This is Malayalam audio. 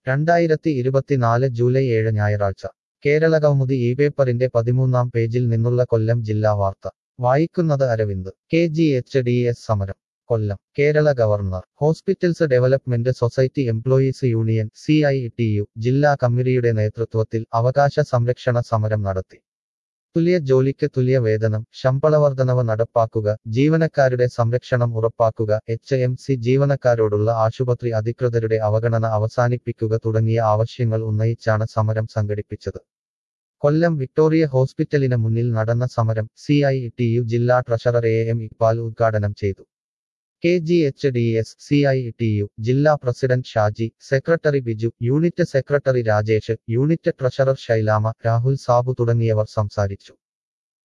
രണ്ടായിരത്തി ഇരുപത്തിനാല് ജൂലൈ ഏഴ് ഞായറാഴ്ച കേരളകൗമുദി ഈ പേപ്പറിന്റെ പതിമൂന്നാം പേജിൽ നിന്നുള്ള കൊല്ലം ജില്ലാ വാർത്ത വായിക്കുന്നത് Aravind K G H D S സമരം Kollam Kerala government hospitals development society employees union C I T U ജില്ലാ കമ്മിറ്റിയുടെ നേതൃത്വത്തിൽ അവകാശ സംരക്ഷണ സമരം നടത്തി തുല്യ ജോലിക്ക് തുല്യ വേതനം ശമ്പളവർദ്ധനവ് നടപ്പാക്കുക ജീവനക്കാരുടെ സംരക്ഷണം ഉറപ്പാക്കുക എച്ച് എം സി ജീവനക്കാരോടുള്ള ആശുപത്രി അധികൃതരുടെ അവഗണന അവസാനിപ്പിക്കുക തുടങ്ങിയ ആവശ്യങ്ങൾ ഉന്നയിച്ചാണ് സമരം സംഘടിപ്പിച്ചത് കൊല്ലം വിക്ടോറിയ ഹോസ്പിറ്റലിന് മുന്നിൽ നടന്ന സമരം സി ഐ ടി യു ജില്ലാ ട്രഷറർ എ എം ഇക്ബാൽ ഉദ്ഘാടനം ചെയ്തു K G H D S C I T U ജില്ലാ president Shaji secretary Biju unit secretary Rajesh unit treasurer Shailama Rahul Sabu തുടങ്ങിയവർ സംസാരിച്ചു